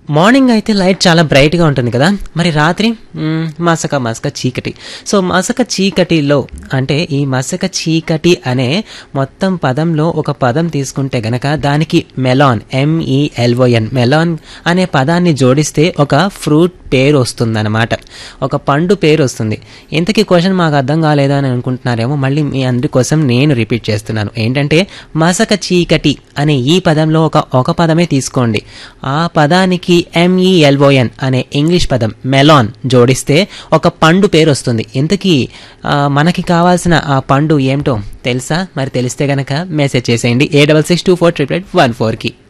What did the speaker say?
morning అయితే light చాలా బ్రైట్గా ఉంటుంది కదా మరి రాత్రి మ్మ్, మసక మసక చీకటి సో మసక చీకటిలో అంటే ఈ మసక చీకటి అనే మొత్తం పదంలో ఒక పదం తీసుకుంటే గనక దానికి మెలాన్ ఎంఈఎల్ఓఎన్ మెలాన్ అనే పదాన్ని జోడిస్తే ఒక ఫ్రూట్ పేరు వస్తుందన్నమాట ఒక పండు పేరు వస్తుంది ఇంతకీ క్వశ్చన్ మాకు అర్థం కాలేదా అని అనుకుంటున్నారేమో మళ్ళీ మీ అందరి కోసం నేను రిపీట్ చేస్తున్నాను ఏంటంటే మసక చీకటి అనే ఈ పదంలో ఒక ఒక పదమే తీసుకోండి ఆ పదానికి ఎంఈఎల్ఓఎన్ అనే ఇంగ్లీష్ పదం మెలాన్ జోడిస్తే ఒక పండు పేరు వస్తుంది ఇంతకీ ఆ, మనకి కావాల్సిన ఆ పండు ఏమిటో తెలుసా మరి తెలిస్తే గనక మెసేజ్ చేసేయండి ఏ double six two four triple eight one ఫోర్కి